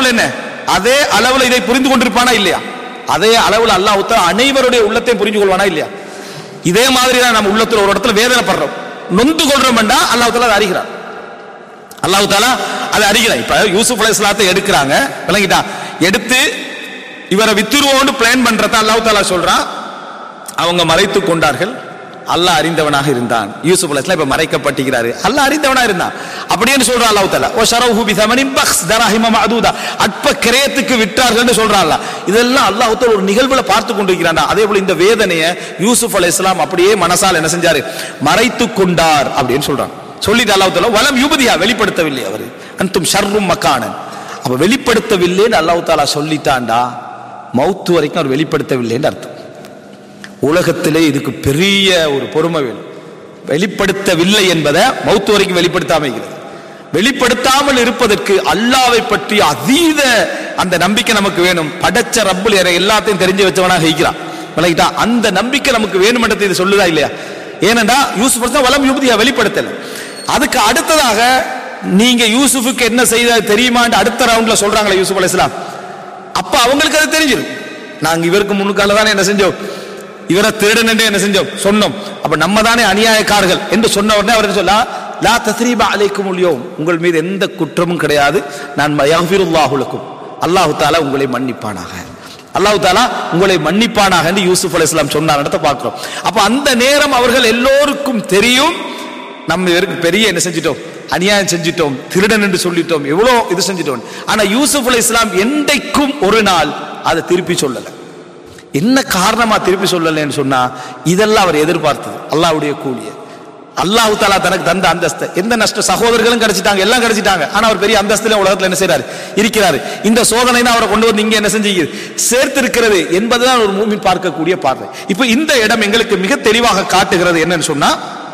அளவுல என்ன அதே அளவுல இதை புரிந்து கொண்டிருப்பானா இல்லையா அதே அளவுல அல்லாஹ் தஆலா அனைவருடைய உள்ளத்தையும் புரிஞ்சு கொள்வானா இல்லையா இதே மாதிரி தான் நம்ம உள்ளத்துல ஒரு இடத்துல வேதனைப்படுறோம் நொந்து கொள்றோம்டா அல்லாஹ் தஆலா அதை அறிகிறான் அல்லாஹ் தாலா அதை அறிகிறான் இப்ப யூசுப் அலைஹிஸ்ஸலாத்தை எடுக்கிறாங்க விளங்கிட்டா எடுத்து இவரை வித்துருவோன்னு பிளான் பண்றத அல்லாஹ் தாலா சொல்றான் அவங்க மறைத்து கொண்டார்கள் அல்லாஹ் அறிந்தவனாக இருந்தான் யூசுப் அலைஹிஸ்ஸலாம் இப்ப மறைக்கப்பட்டிருக்கிறாரு அல்லாஹ் அறிந்தவனா இருந்தான் அப்படின்னு சொல்றான் அல்லாஹ் தாலா ஓ ஷரவுஹு பி தமனின் பக்ஸ் தராஹிம மஅதூதா அற்ப கிரயத்துக்கு விற்றார்கள்னு சொல்றான் அல்லாஹ் இதெல்லாம் அல்லாஹ் தாலா ஒரு நிகழ்வுல பார்த்து கொண்டிருக்கிறான் அதே போல இந்த வேதனையை யூசுப் அலைஹிஸ்ஸலாம் அப்படியே மனசால் என்ன செஞ்சாரு மறைத்து கொண்டார் அப்படின்னு சொல்றான் சொல்லிட்டு அல்லாஹ் தாலா வலம் யுபதியா வெளிப்படுத்தவில்லை அவர் அன்தும் ஷர்ரும் மக்கானன் அப்ப வெளிப்படுத்தவில்லைன்னு அல்லாஹ் தாலா சொல்லிட்டான்டா மௌத்து வரைக்கும் அவர் வெளிப்படுத்தவில்லைன்னு அர்த்தம் உலகத்திலே இதுக்கு பெரிய ஒரு பொறுமை வேணும் வெளிப்படுத்தவில்லை என்பதை மௌத்து வரைக்கும் வெளிப்படுத்தாம இருக்கிறது வெளிப்படுத்தாமல் இருப்பதற்கு அல்லாவை பற்றி அதீத அந்த நம்பிக்கை நமக்கு வேணும் படைச்ச ரப்புல் என எல்லாத்தையும் தெரிஞ்சு வச்சவனாக இருக்கிறான் விளங்கிட்டா அந்த நம்பிக்கை நமக்கு வேணுமென்றதை இது சொல்லுதா இல்லையா ஏனென்றா யூசுப் தான் வலம் யுபதியா வெளிப்படுத்தல அதுக்கு அடுத்ததாக நீங்க யூசுஃபுக்கு என்ன செய்த தெரியுமான்னு அடுத்த ரவுண்ட்ல சொல்றாங்களே யூசுப் அலைஹிஸ்ஸலாம் அப்ப அவங்களுக்கு அது தெரிஞ்சிடும் நாங்க இவருக்கு முன்னுக்கால தானே என்ன செஞ்சோம் இவரை திருடன் என்று என்ன செஞ்சோம் சொன்னோம் அப்ப நம்ம தானே அநியாயக்காரர்கள் என்று சொன்ன உடனே அவர் சொல்ல லா தஸ்ரீபா அலைக்கும் உள்யோம் உங்கள் மீது எந்த குற்றமும் கிடையாது நான் யஃபிருல்லாஹுலக்கும் அல்லாஹு தாலா உங்களை மன்னிப்பானாக அல்லாஹ் தாலா உங்களை மன்னிப்பானாக என்று யூசுப் அலைஹிஸ்ஸலாம் சொன்னார் இடத்த பார்க்கிறோம் அப்ப அந்த நேரம் அவர்கள் எல்லோருக்கும் தெரியும் நம்ம இவருக்கு பெரிய என்ன செஞ்சிட்டோம் அநியாயம் செஞ்சிட்டோம் திருடன் என்று சொல்லிட்டோம் எவ்வளோ இது செஞ்சிட்டோம் ஆனா யூசுப் அலை இஸ்லாம் என்றைக்கும் ஒரு நாள் அதை திருப்பி சொல்லல என்ன காரணமா திருப்பி சொல்லலைன்னு சொன்னா இதெல்லாம் அவர் எதிர்பார்த்தது அல்லாஹ்வுடைய கூலிய அல்லாஹ் தாலா தனக்கு தந்த அந்தஸ்து எந்த நஷ்ட சகோதரர்களும் கிடைச்சிட்டாங்க எல்லாம் கிடைச்சிட்டாங்க ஆனா அவர் பெரிய அந்தஸ்துல உலகத்துல என்ன செய்றாரு இருக்கிறாரு இந்த சோதனை தான் அவரை கொண்டு வந்து இங்க என்ன செஞ்சீங்க சேர்த்து இருக்கிறது என்பதுதான் ஒரு மூமின் பார்க்கக்கூடிய பார்வை இப்ப இந்த இடம் எங்களுக்கு மிக தெளிவாக காட்டுகிறது என்னன்னு சொன்னா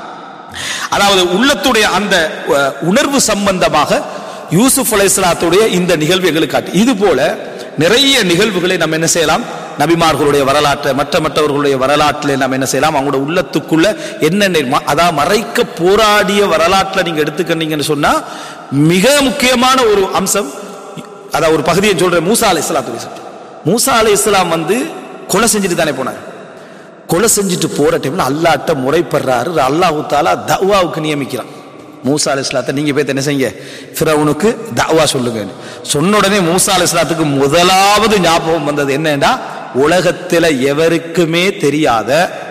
அதாவது உள்ளத்துடைய அந்த அஹ், உணர்வு சம்பந்தமாக யூசுப் அலைஹிஸ்ஸலாத்துடைய இந்த நிகழ்வு எங்களுக்கு காட்டு இது போல நிறைய நிகழ்வுகளை நம்ம என்ன செய்யலாம் நபிமார்களுடைய வரலாற்றை மற்ற மற்றவர்களுடைய வரலாற்றில் நம்ம என்ன செய்யலாம் அவங்களோட உள்ளத்துக்குள்ள என்னென்ன ம- அதாவது மறைக்க போராடிய வரலாற்றில் நீங்க எடுத்துக்கிட்டீங்கன்னு சொன்னா மிக முக்கியமான ஒரு அம்சம் அதாவது ஒரு பகுதியை சொல்றேன் மூசா அலை இஸ்லாத்து மூசா அலை இஸ்லாம் வந்து கொலை செஞ்சுட்டு தானே போனார் கொலை செஞ்சுட்டு போற டைம்ல அல்லாட்ட முறைப்படுறாரு அல்லாஹு தாலா தவாவுக்கு நியமிக்கிறான் மூசா அலி இஸ்லாத்தை நீங்க போய் என்ன செய்யுங்க ஃபிரௌனுக்கு தவா சொல்லுங்க சொன்ன உடனே மூசா அலி இஸ்லாத்துக்கு முதலாவது ஞாபகம் வந்தது என்னன்னா உலகத்துல எவருக்குமே தெரியாத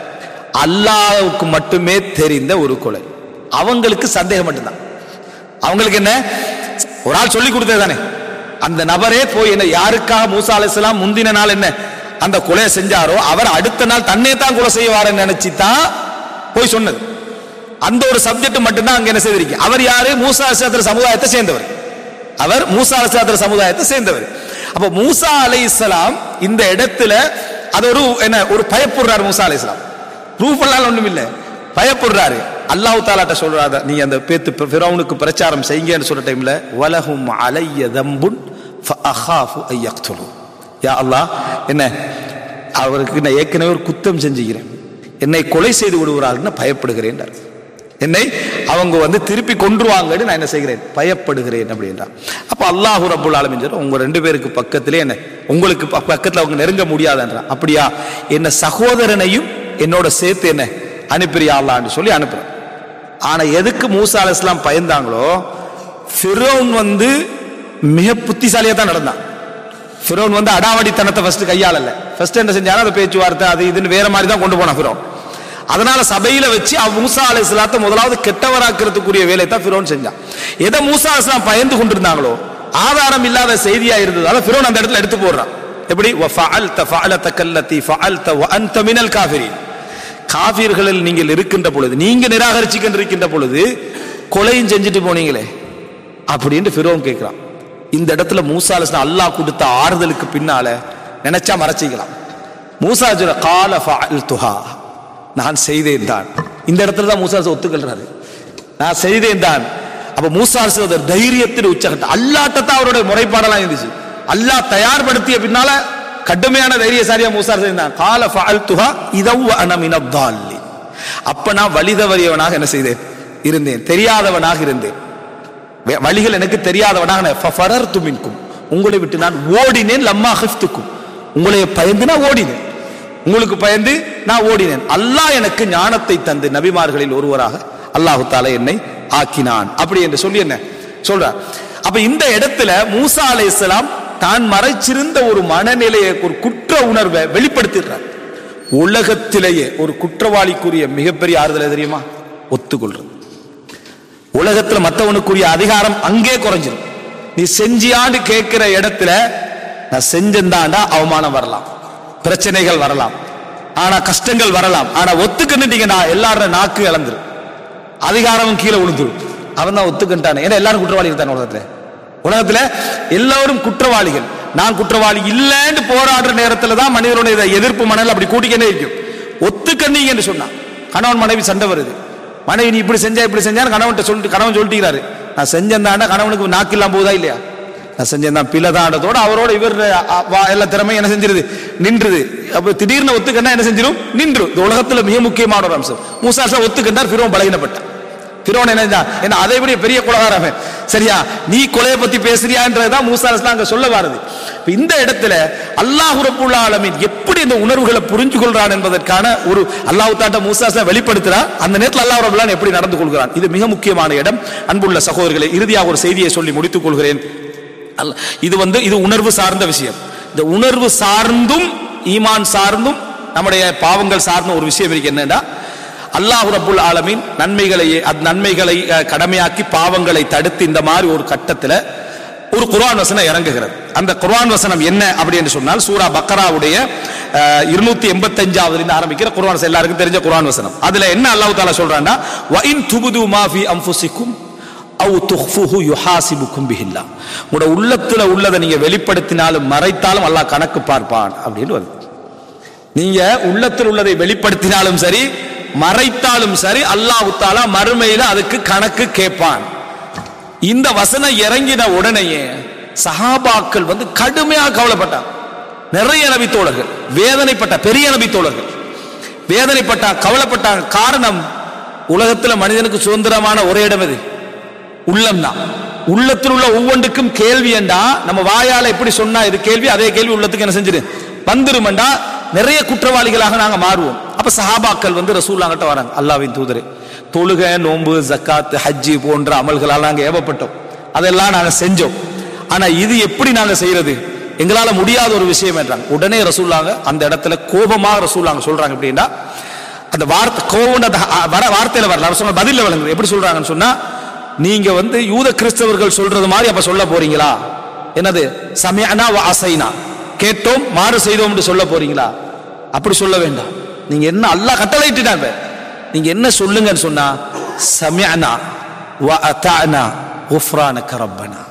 அல்லாஹ்வுக்கு மட்டுமே தெரிந்த ஒரு கொலை அவங்களுக்கு சந்தேகம் மட்டும்தான் அவங்களுக்கு என்ன ஒரு ஆள் சொல்லி கொடுத்தது தானே அந்த நபரே போய் என்ன யாருக்காக மூசா அலைஹிஸ்ஸலாம் முந்தின நாள் என்ன அந்த கொலையை செஞ்சாரோ அவர் அடுத்த நாள் தன்னை தான் கொலை செய்வாருன்னு நினைச்சு தான் போய் சொன்னது அந்த ஒரு சப்ஜெக்ட் மட்டும்தான் அங்க என்ன செய்திருக்கு அவர் யாரு மூசா அலைஹிஸ்ஸலாத்துல சமுதாயத்தை சேர்ந்தவர் அவர் மூசா அலைஹிஸ்ஸலாத்துல சமுதாயத்தை சேர்ந்தவர் அப்ப மூசா அலைஹிஸ்ஸலாம் இந்த இடத்துல அது ஒரு என்ன ஒரு பயப்படுறார் மூசா அலைஹிஸ்ஸலாம் ப்ரூஃப் எல்லாம் ஒண்ணும் இல்ல பயப்படுறாரு அல்லாஹ் தாலாட்ட சொல்றாரு நீங்க அந்த பேத்து ஃபிரௌனுக்கு பிரச்சாரம் செய்யுங்கன்னு சொல்ற டைம்ல வலஹும் அலைய தம்புன் ஃபஅஹாஃபு ஐயக்துலு யா அல்லாஹ் என்ன அவருக்கு நான் ஏற்கனவே ஒரு குத்தம் செஞ்சுக்கிறேன் என்னை கொலை செய்து விடுகிறார்கள் பயப்படுகிறேன் என்னை அவங்க வந்து திருப்பி கொன்றுவாங்கன்னு நான் என்ன செய்கிறேன் பயப்படுகிறேன் அப்படின்றான் அப்ப அல்லாஹு ரப்புல் ஆலமீன் சொல்றான், உங்க ரெண்டு பேருக்கு பக்கத்திலே என்ன உங்களுக்கு ப- பக்கத்துல அவங்க நெருங்க முடியாதுன்றான் அப்படியா என்ன சகோதரனையும் என்னோட சேர்த்து என்ன அனுப்பிறியா அல்லான்னு சொல்லி அனுப்புறேன் ஆனா எதுக்கு மூசா அலைஹிஸ்ஸலாம் பயந்தாங்களோ ஃபிரௌன் வந்து மிக புத்திசாலியா தான் நடந்தான் ஃபிரௌன் வந்து அடாவடித்தனத்தை ஃபர்ஸ்ட் கையாளல ஃபர்ஸ்ட் என்ன செஞ்சாலும் அந்த பேச்சுவார்த்தை அது இதுன்னு வேற மாதிரி தான் கொண்டு போனான் ஃபிரௌன் அதனால சபையில வச்சு அவ் மூசா அலைஹிஸ்ஸலாத்தை முதலாவது கெட்டவராக்கிறதுக்குரிய வேலையை தான் ஃபிரௌன் செஞ்சான் எதை மூசா அலைஹிஸ்ஸலாம் பயந்து கொண்டிருந்தாங்களோ ஆதாரம் இல்லாத செய்தியா இருந்ததால ஃபிரௌன் அந்த இடத்துல எடுத்து போடுறான் எப்படி வஃபஅல்த ஃபஅலதக அல்லதி ஃபஅல்த வஅன்த மினல் காஃபிரீன் காஃபிர்களில் நீங்கள் இருக்கின்ற பொழுது நீங்க நிராகரிச்சுக்கிட்டு இருக்கின்ற பொழுது கொலையும் செஞ்சுட்டு போனீங்களே அப்படின்னு ஃபிரோன் கேட்கிறான் இந்த இடத்துல மூசா அலைஹிஸ்ஸலாம் அல்லாஹ் கொடுத்த ஆறுதலுக்கு பின்னால நினைச்சா மறைச்சிக்கலாம் மூசா சொல்ற கால ஃபஅல்துஹா நான் செய்தேன் தான் இந்த இடத்துல தான் மூசா அலைஹிஸ்ஸலாம் ஒத்துக்கொள்றாரு நான் செய்தேன் தான் அப்ப மூசா அலைஹிஸ்ஸலாம் தைரியத்தின் உச்சகட்டம் அல்லாட்ட தான் அவருடைய முறைப்பாடெல்லாம் இருந்துச்சு அல்லாஹ் தயார்படுத்திய பின்னால கடுமையான தைரியசாலியா மூசா செய்தான் கால ஃபஅல்துஹா இதவ் அன மினத் தாலின் அப்ப நான் வழிதவறியவனாக என்ன செய்தேன் இருந்தேன் தெரியாதவனாக இருந்தேன் வே- வழிகள் எனக்கு தெரியாதவனாக நான் ஃபஃபரர்து மின்கும் உங்களை விட்டு நான் ஓடினேன் லம்மா ஹிஃப்துக்கும் உங்களை பயந்து நான் ஓடினேன் உங்களுக்கு பயந்து நான் ஓடினேன் அல்லாஹ் எனக்கு ஞானத்தை தந்து நபிமார்களில் ஒருவராக அல்லாஹு தாலா என்னை ஆக்கினான் அப்படி என்று சொல்லி என்ன சொல்றார் அப்ப இந்த இடத்துல மூசா அலைஹிஸ்ஸலாம் தான் மறைச்சிருந்த ஒரு மனநிலையை ஒரு குற்ற உணர்வை வெளிப்படுத்திடுறார் உலகத்திலேயே ஒரு குற்றவாளிக்குரிய மிகப்பெரிய ஆறுதல் எது தெரியுமா ஒத்துக்கொள்றது உலகத்துல மத்தவனுக்குரிய அதிகாரம் அங்கே குறைஞ்சிரும் நீ செஞ்சியான்னு கேட்கிற இடத்துல நான் செஞ்சந்தாண்டா அவமானம் வரலாம் பிரச்சனைகள் வரலாம் ஆனா கஷ்டங்கள் வரலாம் ஆனா ஒத்துக்கிட்டீங்கன்னா எல்லாரும் நாக்கு இழந்துரும் அதிகாரமும் கீழே விழுந்துரும் அவன் தான் ஒத்துக்கிட்டானே ஏன்னா எல்லாரும் குற்றவாளிகள் தான் உலகத்துல உலகத்துல எல்லாரும் குற்றவாளிகள் நான் குற்றவாளி இல்லைன்னு போராடுற நேரத்துல தான் மனிதனுடைய இதை எதிர்ப்பு மணல் அப்படி கூட்டிக்கிட்டே இருக்கும் ஒத்துக்கண்ணீங்கன்னு சொன்னான் கணவன் மனைவி சண்டை வருது மனைவி நீ இப்படி செஞ்சா இப்படி செஞ்சான்னு கணவன்கிட்ட சொல்லிட்டு கணவன் சொல்லிட்டுறாரு நான் செஞ்சேன்தாண்டா கணவனுக்கு நாக்கு இல்லாம போகுதா இல்லையா நான் செஞ்சேன் தான் பிள்ளைதாண்டதோட அவரோட இவர் அ, வா- எல்லா திறமையும் என்ன செஞ்சிருது நின்றுது அப்ப திடீர்னு ஒத்துக்கண்டா என்ன செஞ்சிரும் நின்று இந்த உலகத்துல மிக முக்கியமான ஒரு அம்சம் மூசாசா ஒத்துக்கண்டார் பிறவும் பலகீனப்பட்டான் பிறவன் என்ன செஞ்சான்? என்ன அதை விட பெரிய கொலகாரவன் சரியா நீ கொலையை பத்தி பேசுறியான்றதுதான் மூசா அலைஹிஸ்ஸலாம் அங்க சொல்ல வருது இப்ப இந்த இடத்துல அல்லாஹ் ரப்புல் ஆலமீன் எப்படி இந்த உணர்வுகளை புரிஞ்சு கொள்றான் என்பதற்கான ஒரு அல்லாஹ் தாட்ட மூசா அலைஹிஸ்ஸலாம் வெளிப்படுத்துறா அந்த நேரத்தில் அல்லாஹ் ரப்புல் ஆலமீன் எப்படி நடந்து கொள்கிறான் இது மிக முக்கியமான இடம் அன்புள்ள சகோதரர்களை இறுதியாக ஒரு செய்தியை சொல்லி முடித்துக் கொள்கிறேன் அல்ல- இது வந்து இது உணர்வு சார்ந்த விஷயம் இந்த உணர்வு சார்ந்தும் ஈமான் சார்ந்தும் நம்முடைய பாவங்கள் சார்ந்த ஒரு விஷயம் இருக்கு என்னன்னா அல்லாஹ் ரப்புல் ஆலமீன் நன்மைகளை அது நன்மைகளை அஹ், கடமையாக்கி பாவங்களை தடுத்து இந்த மாதிரி ஒரு கட்டத்துல ஒரு குர்ஆன் வசனம் இறங்குகிறது அந்த குர்ஆன் வசனம் என்ன அப்படி என்று சொன்னால் சூரா பக்கராவுடைய இருநூத்தி எண்பத்தஞ்சாவது ஆரம்பிக்கிற குர்ஆன் வசனம் எல்லாருக்கும் தெரிஞ்ச குர்ஆன் வசனம் அதுல என்ன அல்லாஹ் தாலா சொல்றான்னா வ இன் துபுது மா ஃபி அன்ஃபுசிக்கும் அவு துஹ்ஃபுஹு யுஹாசிபுக்கும் பிஹில்லா உங்களோட உள்ளத்துல உள்ளதை நீங்க வெளிப்படுத்தினாலும் மறைத்தாலும் அல்லாஹ் கணக்கு பார்ப்பான் அப்படின்னு வருது நீங்க உள்ளத்தில் உள்ளதை வெளிப்படுத்தினாலும் சரி மறைத்தாலும் சரி அல்லாஹ் தாலா மறுமையில அதுக்கு கணக்கு கேட்பான் இந்த வசனம் இறங்கின உடனேயே சஹாபாக்கள் வந்து கடுமையாக கவலைப்பட்டாங்க நிறைய நபி தோழர்கள் வேதனைப்பட்ட பெரிய நபி தோழர்கள் வேதனைப்பட்டாங்க கவலைப்பட்டாங்க காரணம் உலகத்துல மனிதனுக்கு சுதந்திரமான ஒரே இடம் எது உள்ளம் தான் உள்ளத்தில் உள்ள ஒவ்வொன்றுக்கும் கேள்வி என்றா நம்ம வாயால எப்படி சொன்னா இது கேள்வி அதே கேள்வி உள்ளத்துக்கு என்ன செஞ்சிரு வந்துருமெண்டா நிறைய குற்றவாளிகளாக நாங்க மாறுவோம் அப்ப சஹாபாக்கள் வந்து ரசூல்லாங்கிட்ட வராங்க அல்லாவின் தூதரே தொழுக நோன்பு ஜக்காத் ஹஜ்ஜி போன்ற அமல்களால் நாங்க ஏவப்பட்டோம் அதெல்லாம் நாங்க செஞ்சோம் ஆனா இது எப்படி நாங்க செய்யறது எங்களால முடியாத ஒரு விஷயம் என்றாங்க உடனே ரசூல்லாங்க அந்த இடத்துல கோபமாக ரசூல்லாங்க சொல்றாங்க எப்படின்னா அந்த வார்த்தை கோவம் அந்த அ- வர வார்த்தையில வரல அவர் சொன்ன பதில வழங்குது எப்படி சொல்றாங்கன்னு சொன்னா நீங்க வந்து யூத கிறிஸ்தவர்கள் சொல்றது மாதிரி அப்ப சொல்ல போறீங்களா என்னது சமயனா அசைனா கேட்டோம் மாறு செய்தோம் என்று சொல்ல போறீங்களா அப்படி சொல்ல வேண்டாம் நீங்க என்ன அல்லாஹ் கட்டளையிட்டுட்டாங்க நீங்க என்ன சொல்லுங்கன்னு சொன்னா சமயனா வ அத்தானா உஃப்ரானக ரப்பனா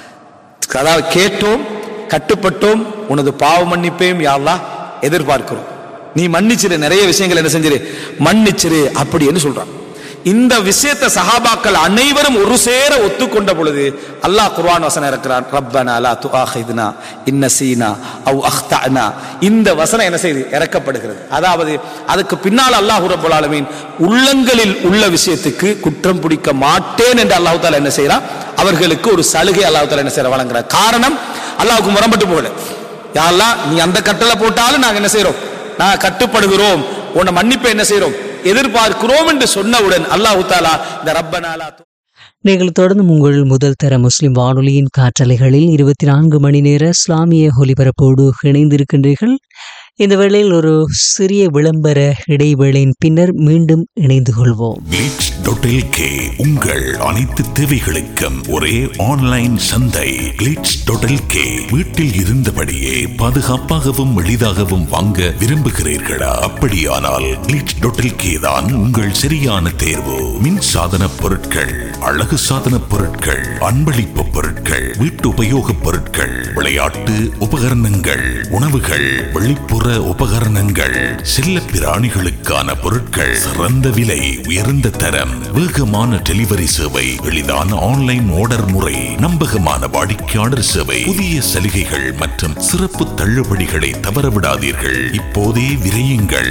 அதாவது கேட்டோம் கட்டுப்பட்டோம் உனது பாவ மன்னிப்பையும் யாழ்லா எதிர்பார்க்கிறோம் நீ மன்னிச்சிரு நிறைய விஷயங்கள் என்ன செஞ்சிரு மன்னிச்சிரு அப்படின்னு சொல்றான் இந்த விஷயத்தை சஹாபாக்கள் அனைவரும் ஒரு சேர ஒத்துக்கொண்ட பொழுது அல்லாஹ் குர்ஆன் வசனம் இருக்கிறான் ரப்பனா லா துஆஹிதுனா இன்ன சீனா அவ் அஹ்தனா இந்த வசனம் என்ன செய்து இறக்கப்படுகிறது அதாவது அதுக்கு பின்னால் அல்லாஹ் ரப்பல் ஆலமீன் உள்ளங்களில் உள்ள விஷயத்துக்கு குற்றம் பிடிக்க மாட்டேன் என்று அல்லாஹ் தாலா என்ன செய்றான் அவர்களுக்கு ஒரு சலுகை அல்லாஹ் தாலா என்ன செய்யற வழங்குறார் காரணம் அல்லாஹ்வுக்கு முரம்பட்டு போகல யாரெல்லாம் நீ அந்த கட்டளை போட்டாலும் நாங்க என்ன செய்றோம் நாங்க கட்டுப்படுகிறோம் உன்னை மன்னிப்பை என்ன செய்றோம் எதிர்பார்க்கிறோம் என்று சொன்னவுடன் அல்லாஹ் தாலா இந்த ரப்பனாலா நீங்கள் தொடர்ந்து உங்கள் முதல் தர முஸ்லிம் வானொலியின் காற்றலைகளில் இருபத்தி நான்கு மணி நேர இஸ்லாமிய ஒலிபரப்போடு இணைந்திருக்கின்றீர்கள் இந்த வேளையில் ஒரு சிறிய விளம்பர இடைவேளையின் பின்னர் மீண்டும் இணைந்து கொள்வோம் glitch.lk உங்கள் அனைத்து தேவைகளுக்கும் ஒரே ஆன்லைன் சந்தை glitch.lk வீட்டில் இருந்தபடியே பாதுகாப்பாகவும் எளிதாகவும் வாங்க விரும்புகிறீர்களா அப்படியானால் glitch.lk தான் உங்கள் சரியான தேர்வு மின் சாதன பொருட்கள் அழகு சாதன பொருட்கள் அன்பளிப்பு பொருட்கள் வீட்டு உபயோகப் பொருட்கள் விளையாட்டு உபகரணங்கள் உணவுகள் வெளிப்புற உபகரணங்கள் செல்ல பிராணிகளுக்கான பொருட்கள் சிறந்த விலை உயர்ந்த தரம் வேகமான டெலிவரி சேவை எளிதான ஆன்லைன் ஆர்டர் முறை நம்பகமான வாடிக்கையாளர் சேவை புதிய சலுகைகள் மற்றும் சிறப்பு தள்ளுபடிகளை தவறவிடாதீர்கள் இப்போதே விரையுங்கள்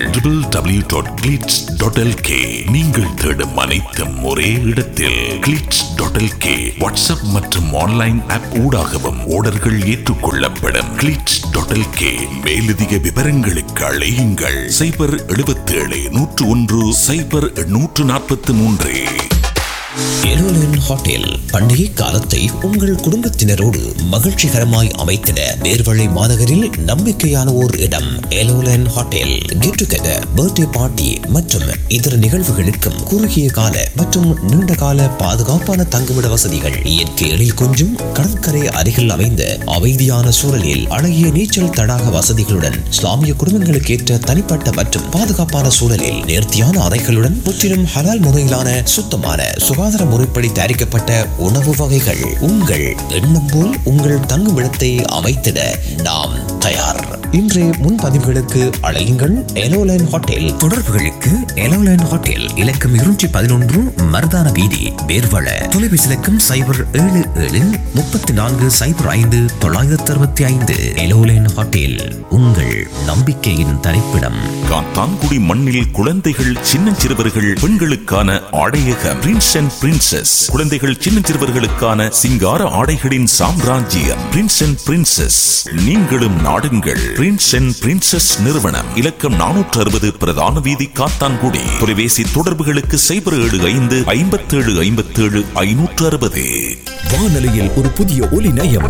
www.glitz.lk நீங்கள் தேடும் அனைத்தும் ஒரே இடத்தில் glitz.lk வாட்ஸ்அப் மற்றும் ஆன்லைன் ஆப் ஊடாகவும் ஆர்டர்கள் ஏற்றுக்கொள்ளப்படும் கிளிட்ஸ் டோட்டல் கே மேலதிக விவரங்களுக்கு அழையுங்கள் சைபர் எழுபத்தேழு நூற்று ஒன்று சைபர் நூற்று நாற்பத்தி மூன்று எலோலன் ஹோட்டல் பண்டிகை காலத்தை உங்கள் குடும்பத்தினரோடு மகிழ்ச்சிகரமாய் அமைத்திட நேர்வழி மாநகரில் நம்பிக்கையான ஓர் இடம் எலோலன் hotel get together birthday party மற்றும் இதர நிகழ்வுகளுக்கும் குறுகிய கால மற்றும் நீண்ட கால பாதுகாப்பான தங்குமிட வசதிகள் இயற்கை எழில் கொஞ்சும் கடற்கரை அருகில் அமைந்த அமைதியான சூழலில் அழகிய நீச்சல் தடாக வசதிகளுடன் இஸ்லாமிய குடும்பங்களுக்கு ஏற்ற தனிப்பட்ட மற்றும் பாதுகாப்பான சூழலில் நேர்த்தியான அறைகளுடன் முற்றிலும் ஹலால் முறையிலான சுத்தமான சுகாதார முறைப்படி தயாரிக்கப்பட்ட உணவு வகைகள் உங்கள் எண்ணம் போல் உங்கள் தங்குமிடத்தை அமைத்திட நாம் தயார் இன்றைய முன்பதிவுகளுக்கு அழையுங்கள் எலோலைன் ஹோட்டல் தொடர்புகளுக்கு எலோலைன் ஹோட்டல் இலக்கம் இருநூற்றி பதினொன்று மருதான வீதி வேர்வள தொலைபேசி இலக்கம் சைபர் ஏழு ஏழு முப்பத்தி நான்கு சைபர் ஐந்து தொள்ளாயிரத்தி அறுபத்தி ஐந்து எலோலைன் ஹோட்டல் உங்கள் நம்பிக்கையின் தரிப்பிடம் காத்தான்குடி மண்ணில் குழந்தைகள் சின்னஞ்சிறுவர்கள் பெண்களுக்கான ஆடையக பிரின்ஸ் அண்ட் பிரின்சஸ் குழந்தைகள் சின்னஞ்சிறுவர்களுக்கான சிங்கார ஆடைகளின் சாம்ராஜ்யம் பிரின்ஸ் அண்ட் பிரின்சஸ் நீங்களும் நாடுங்கள் பிரின்ஸ் அண்ட் பிரின்சஸ் நிறுவனம் இலக்கம் நானூற்று அறுபது பிரதான வீதி காத்தான்குடி தொலைபேசி தொடர்புகளுக்கு சைபர் ஏழு ஐந்து ஐம்பத்தேழு ஐம்பத்தேழு ஐநூற்று அறுபது வானொலியில் ஒரு புதிய ஒலி நயம்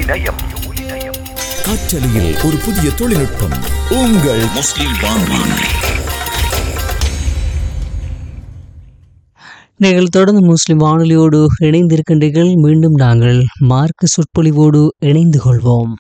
காற்றலையில் ஒரு புதிய தொழில்நுட்பம் உங்கள் முஸ்லிம் வானொலி நீங்கள் தொடர்ந்து முஸ்லிம் வானொலியோடு இணைந்திருக்கின்றீர்கள் மீண்டும் நாங்கள் மார்க்க சொற்பொழிவோடு இணைந்து கொள்வோம்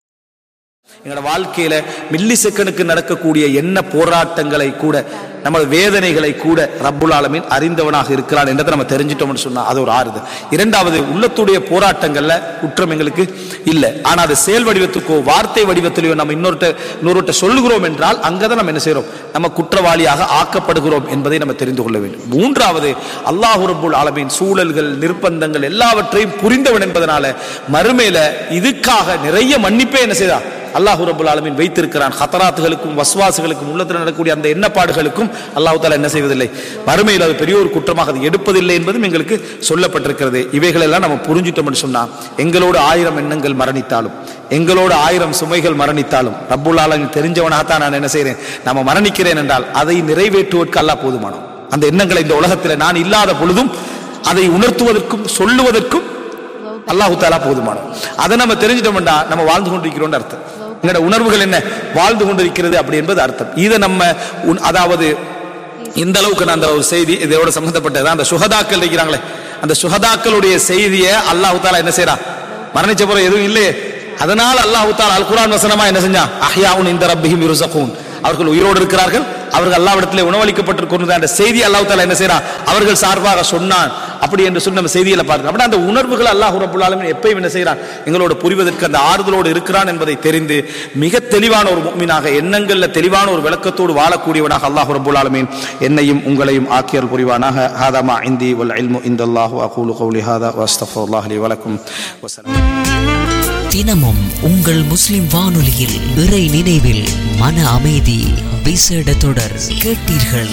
எங்களோட வாழ்க்கையில மில்லி செகண்டுக்கு நடக்கக்கூடிய என்ன போராட்டங்களை கூட நம்ம வேதனைகளை கூட ரப்புல் ஆலமீன் அறிந்தவனாக இருக்கிறான் என்றதை நம்ம தெரிஞ்சிட்டோம்னு சொன்னா அது ஒரு ஆறுதல் இரண்டாவது உள்ளத்துடைய போராட்டங்கள்ல குற்றம் எங்களுக்கு இல்லை ஆனா அது செயல் வடிவத்துக்கோ வார்த்தை வடிவத்திலேயோ நம்ம இன்னொருட்ட இன்னொருட்ட சொல்லுகிறோம் என்றால் அங்கதான் நம்ம என்ன செய்றோம் நம்ம குற்றவாளியாக ஆக்கப்படுகிறோம் என்பதை நம்ம தெரிந்து கொள்ள வேண்டும் மூன்றாவது அல்லாஹு ரப்புல் ஆலமீன் சூழல்கள் நிர்பந்தங்கள் எல்லாவற்றையும் புரிந்தவன் என்பதனால மறுமையில இதுக்காக நிறைய மன்னிப்பே என்ன செய்தா அல்லாஹு ரபுல் ஆலமீன் வைத்திருக்கிறான் ஹத்தராத்துகளுக்கும் வஸ்வாசுகளுக்கும் உள்ளத்தில் நடக்கக்கூடிய அந்த எண்ணப்பாடுகளுக்கும் அல்லாஹு தாலா என்ன செய்வதில்லை மறுமையில் அது பெரிய ஒரு குற்றமாக அது எடுப்பதில்லை என்பதும் எங்களுக்கு சொல்லப்பட்டிருக்கிறது இவைகளெல்லாம் நம்ம புரிஞ்சிட்டோம்னு சொன்னா எங்களோடு ஆயிரம் எண்ணங்கள் மரணித்தாலும் எங்களோடு ஆயிரம் சுமைகள் மரணித்தாலும் ரப்புல் ஆலமின் தெரிஞ்சவனாகத்தான் நான் என்ன செய்கிறேன் நம்ம மரணிக்கிறேன் என்றால் அதை நிறைவேற்றுவதற்கு அல்லாஹ் போதுமானோம் அந்த எண்ணங்களை இந்த உலகத்தில் நான் இல்லாத பொழுதும் அதை உணர்த்துவதற்கும் சொல்லுவதற்கும் அல்லாஹு தாலா போதுமானது அதை நம்ம தெரிஞ்சிட்டோம்டா நம்ம வாழ்ந்து கொண்டிருக்கிறோம்னு அர்த்தம் எங்களோட உணர்வுகள் என்ன வாழ்ந்து கொண்டிருக்கிறது அப்படி என்பது அர்த்தம் இதை நம்ம உன்- அதாவது இந்த அளவுக்கு நான் அந்த ஒரு செய்தி இதோட சம்பந்தப்பட்டது அந்த சுகதாக்கள் இருக்கிறாங்களே அந்த சுகதாக்களுடைய செய்தியை அல்லாஹு தாலா என்ன செய்றான் மரணிச்ச பிறகு எதுவும் இல்லையே அதனால் அல்லாஹு தாலா அல் குர்ஆன் வசனமா என்ன செஞ்சான் அஹ்யாவுன் இந்த ரப்பிஹிம் யுர்ஸகூன் அவர்கள் உயிரோடு இருக்கிறார்கள் அவர்கள் அல்லாவிடத்திலே உணவளிக்கப்பட்டிருக்கிறது அந்த செய்தி அல்லாஹ் தாலா என்ன செய்றான் அவர்கள் சார்பாக சொன்னான் அப்படி என்று சொல்லி நம்ம செய்தியில பார்க்கிறோம் அப்படி அந்த உணர்வுகள் அல்லாஹ் ரப்புல் ஆலமீன் எப்பயும் என்ன செய்றான் எங்களோட புரிவதற்கு அந்த ஆறுதலோடு இருக்கிறான் என்பதை தெரிந்து மிக தெளிவான ஒரு முக்மீனாக எண்ணங்கள்ல தெளிவான ஒரு விளக்கத்தோடு வாழக்கூடியவனாக அல்லாஹ் ரப்புல் ஆலமீன் என்னையும் உங்களையும் ஆக்கியல் புரிவானாக ஹாதமா இந்தி வல் இல்மு இந்தல்லாஹு அகூலு கௌலி ஹாதா வஸ்தஃபுல்லாஹ் லி வலக்கும் வஸலாம் தினமும் உங்கள் முஸ்லிம் வானொலியில் இறை நினைவில் மன அமைதி விசேட தொடர் கேட்டீர்கள்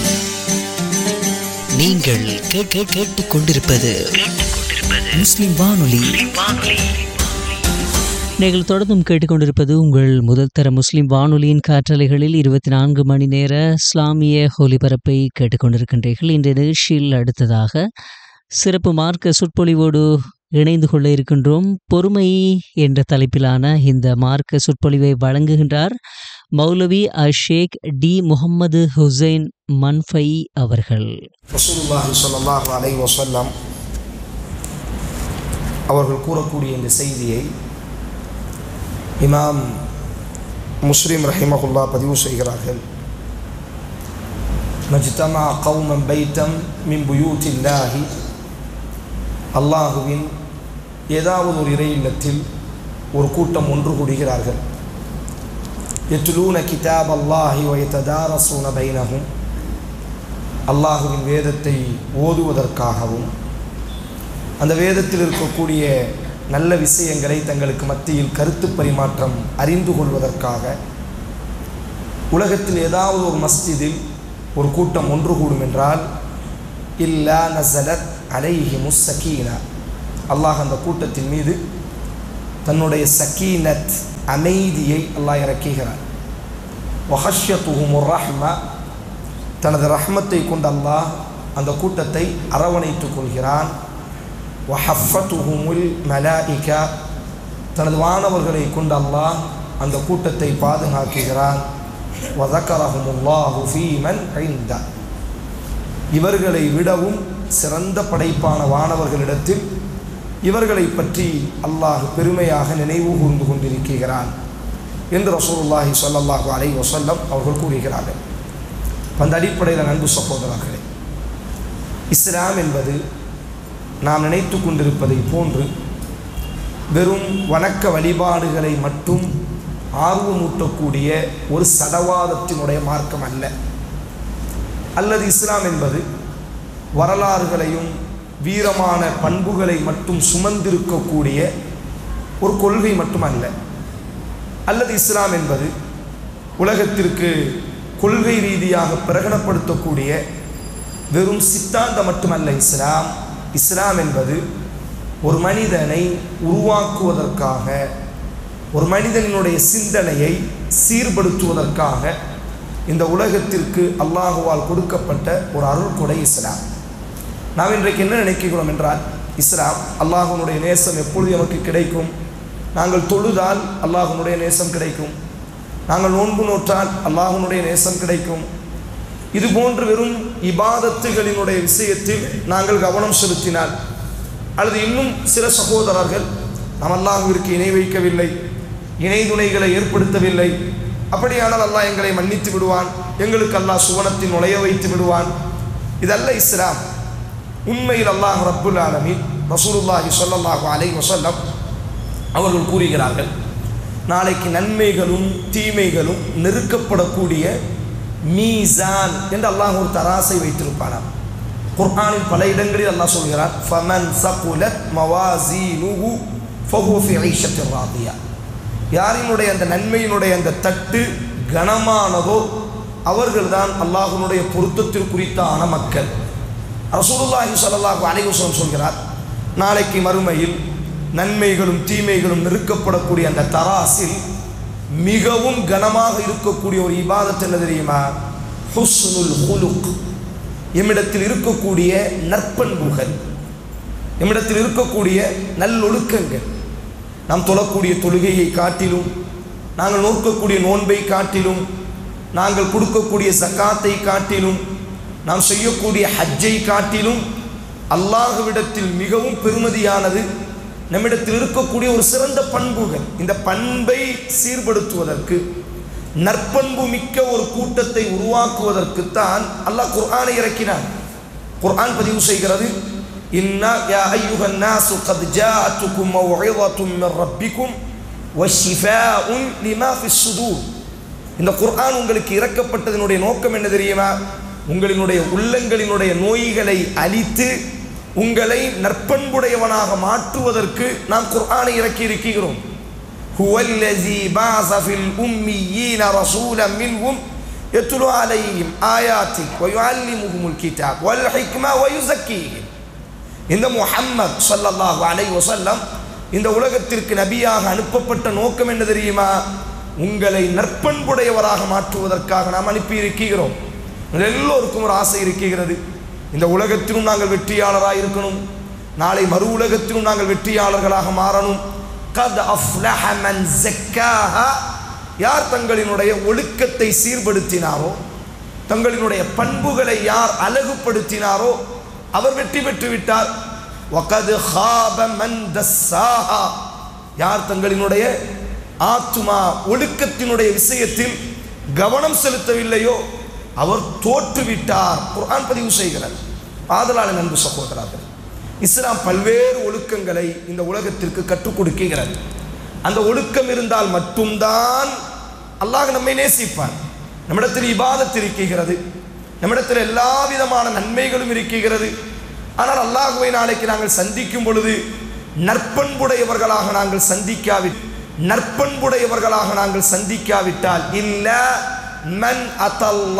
நீங்கள் கேட்க கேட்டுக் கொண்டிருப்பது முஸ்லிம் வானொலி நீங்கள் தொடர்ந்தும் கேட்டுக்கொண்டிருப்பது உங்கள் முதல் தர முஸ்லிம் வானொலியின் காற்றலைகளில் இருபத்தி நான்கு மணி நேர இஸ்லாமிய ஒலிபரப்பை கேட்டுக்கொண்டிருக்கின்றீர்கள் இன்றைய நிகழ்ச்சியில் அடுத்ததாக சிறப்பு மார்க்க சொற்பொழிவோடு இணைந்து கொள்ள இருக்கின்றோம் பொறுமை என்ற தலைப்பிலான இந்த மார்க்க சொற்பொழிவை வழங்குகின்றார் மௌலவி அஷேக் டி முகம்மது ஹுசைன் மன்ஃபை அவர்கள் ரசூலுல்லாஹி ஸல்லல்லாஹு அலைஹி வஸல்லம் அவர்கள் கூறக்கூடிய இந்த செய்தியை இமாம் முஸ்லிம் ரஹிமகுல்லா பதிவு செய்கிறார்கள் மஜ்தமா கௌமம் பைத்தம் மின் புயூத்தில்லாஹி அல்லாஹுவின் ஏதாவது ஒரு இறை இல்லத்தில் ஒரு கூட்டம் ஒன்று கூடுகிறார்கள் எத்துலூன கிதாப் அல்லாஹி வயத்ததாரசூன பைனஹும் அல்லாஹுவின் வேதத்தை ஓதுவதற்காகவும் அந்த வேதத்தில் இருக்கக்கூடிய நல்ல விஷயங்களை தங்களுக்கு மத்தியில் கருத்து பரிமாற்றம் அறிந்து கொள்வதற்காக உலகத்தில் ஏதாவது ஒரு மஸ்ஜிதில் ஒரு கூட்டம் ஒன்று கூடும் என்றால் இல்லா நசலத் அலைஹி முஸ்ஸகீனா அல்லாஹ் அந்த கூட்டத்தின் மீது தன்னுடைய சக்கீனத் அமைதியை அல்லாஹ் இறக்குகிறார் வஹஷ்யத்துஹுமுர் ரஹ்ம தனது ரஹ்மத்தை கொண்டு அல்லாஹ் அந்த கூட்டத்தை அரவணைத்துக் கொள்கிறான் வஹஃபத்துஹுமுல் மலாயிகா தனது வானவர்களை கொண்டு அல்லாஹ் அந்த கூட்டத்தை பாதுகாக்குகிறான் வதக்கரஹுமுல்லாஹு ஃபீமன் ஐந்த இவர்களை விடவும் சிறந்த படைப்பான வானவர்களிடத்தில் இவர்களை பற்றி அல்லாஹ் பெருமையாக நினைவு கூர்ந்து கொண்டிருக்கிறான் என்று ரசூலுல்லாஹி ஸல்லல்லாஹு அலைஹி வஸல்லம் அவர்கள் கூறுகிறார்கள் அந்த அடிப்படையில் அன்பு சகோதரர்களே இஸ்லாம் என்பது நாம் நினைத்து கொண்டிருப்பதை போன்று வெறும் வணக்க வழிபாடுகளை மட்டும் ஆர்வமூட்டக்கூடிய ஒரு சடவாதத்தினுடைய மார்க்கம் அல்ல அல்லது இஸ்லாம் என்பது வரலாறுகளையும் வீரமான பண்புகளை மட்டும் சுமந்திருக்கக்கூடிய ஒரு கொள்கை மட்டுமல்ல அல்லது இஸ்லாம் என்பது உலகத்திற்கு கொள்கை ரீதியாக பிரகடனப்படுத்தக்கூடிய வெறும் சித்தாந்தம் மட்டுமல்ல இஸ்லாம் இஸ்லாம் என்பது ஒரு மனிதனை உருவாக்குவதற்காக ஒரு மனிதனுடைய சிந்தனையை சீர்படுத்துவதற்காக இந்த உலகத்திற்கு அல்லாஹுவால் கொடுக்கப்பட்ட ஒரு அருள் கொடை இஸ்லாம் நாம் இன்றைக்கு என்ன நினைக்கிறோம் என்றால் இஸ்லாம் அல்லாஹுனுடைய நேசம் எப்பொழுது நமக்கு கிடைக்கும் நாங்கள் தொழுதால் அல்லாஹுனுடைய நேசம் கிடைக்கும் நாங்கள் நோன்பு நோற்றால் அல்லாஹுனுடைய நேசம் கிடைக்கும் இது போன்று வெறும் இபாதத்துகளினுடைய விஷயத்தில் நாங்கள் கவனம் செலுத்தினால் அல்லது இன்னும் சில சகோதரர்கள் நாம் அல்லாஹுவிற்கு இணை வைக்கவில்லை இணை துணைகளை ஏற்படுத்தவில்லை அப்படியானால் அல்லாஹ் எங்களை மன்னித்து விடுவான் எங்களுக்கு அல்லாஹ் சுவனத்தில் நுழைய வைத்து விடுவான் இதல்ல இஸ்லாம் உண்மையில் அல்லாஹ் ரப்புல் ஆலமீன் ரசூலுல்லாஹி ஸல்லல்லாஹு அலைஹி வஸல்லம் அவர்கள் கூறுகிறார்கள் நாளைக்கு நன்மைகளும் தீமைகளும் நெருக்கப்படக்கூடிய மீசான் என்று அல்லாஹ் ஒரு தராசை வைத்திருப்பானாம் குர்ஆனில் பல இடங்களில் அல்லாஹ் சொல்கிறார் ஃபமன் சகுலத் மவாசீனுஹு ஃபஹுவ ஃபி ஐஷத்தின் ராதியா யாரினுடைய அந்த நன்மையினுடைய அந்த தட்டு கனமானதோ அவர்கள்தான் அல்லாஹ்வுடைய பொருத்தத்தில் குறித்தான மக்கள் ரசூலுல்லாஹி ஸல்லல்லாஹு அலைஹி வஸல்லம் சொல்கிறார் நாளைக்கு மறுமையில் நன்மைகளும் தீமைகளும் நெருக்கப்படக்கூடிய அந்த தராசில் மிகவும் கனமாக இருக்கக்கூடிய ஒரு இபாதத் என்ன தெரியுமா ஹுஸ்னுல் ஹுலுக் எம்மிடத்தில் இருக்கக்கூடிய நற்பண்புகள் எம்மிடத்தில் இருக்கக்கூடிய நல்லொழுக்கங்கள் நாம் தொழக்கூடிய தொழுகையை காட்டிலும் நாங்கள் நோக்கக்கூடிய நோன்பை காட்டிலும் நாங்கள் கொடுக்கக்கூடிய சக்காத்தை காட்டிலும் நாம் செய்யக்கூடிய ஹஜ்ஜை காட்டிலும் அல்லாஹுவிடத்தில் மிகவும் பெருமதியானது நம்மிடத்தில் இருக்கக்கூடிய ஒரு சிறந்த பண்புகள் இந்த பண்பை சீர்படுத்துவதற்கு நற்பண்பு மிக்க ஒரு கூட்டத்தை உருவாக்குவதற்குத்தான் அல்லாஹ் குர்ஆனை இறக்கினான் குர்ஆன் பதிவு செய்கிறது இன்னா யா ஐயுஹன் நாசு கத் ஜாஅத்துக்கும் மவ்இதத்தும் மின் ரப்பிக்கும் வஷிஃபாஉன் லிமா ஃபிஸ் சுதூர் இந்த குர்ஆன் உங்களுக்கு இறக்கப்பட்டதனுடைய நோக்கம் என்ன தெரியுமா உங்களினுடைய உள்ளங்களினுடைய நோய்களை அழித்து உங்களை நற்பண்புடையவனாக மாற்றுவதற்கு நாம் குர்ஆனை இறக்கி இருக்கிறோம் هو الذي بعث في الأميين رسولا منهم يتلو عليهم آياته ويعلمهم الكتاب والحكمة ويزكيهم இந்த முஹம்மத் ஸல்லல்லாஹு அலைஹி வஸல்லம் இந்த உலகத்திற்கு நபியாக அனுப்பப்பட்ட நோக்கம் என்ன தெரியுமா உங்களை நற்பண்புடையவராக மாற்றுவதற்காக நாம் அனுப்பி இருக்கிறோம் எல்லோருக்கும் ஒரு ஆசை இருக்கிறது இந்த உலகத்திலும் நாங்கள் வெற்றியாளராக இருக்கணும் நாளை மறு உலகத்திலும் நாங்கள் வெற்றியாளர்களாக மாறணும் கத் அஃப்லஹ மன் ஜக்காஹா யார் தங்களினுடைய ஒழுக்கத்தை சீர்படுத்தினாரோ தங்களினுடைய பண்புகளை யார் அழகுபடுத்தினாரோ அவர் வெற்றி பெற்று விட்டார் வகது ஹாப மன் தஸ்ஸாஹா யார் தங்களினுடைய ஆத்துமா ஒழுக்கத்தினுடைய விஷயத்தில் கவனம் செலுத்தவில்லையோ அவர் தோற்றுவிட்டார் குர்ஆன் பதிவு செய்கிறார் ஆதலாளன் அன்பு சகோதரர்கள் இஸ்லாம் பல்வேறு ஒழுக்கங்களை இந்த உலகத்திற்கு கற்றுக் கொடுக்கிறது அந்த ஒழுக்கம் இருந்தால் மட்டும்தான் அல்லாஹ் நம்மை நேசிப்பான் நம்மிடத்தில் இபாதத் இருக்கிறது நம்மிடத்தில் எல்லா விதமான நன்மைகளும் இருக்கிறது ஆனால் அல்லாஹுவை நாளைக்கு நாங்கள் சந்திக்கும் பொழுது நற்பண்புடையவர்களாக நாங்கள் சந்திக்காவி நற்பண்புடையவர்களாக நாங்கள் சந்திக்காவிட்டால் இல்ல மன் அத்தல்லா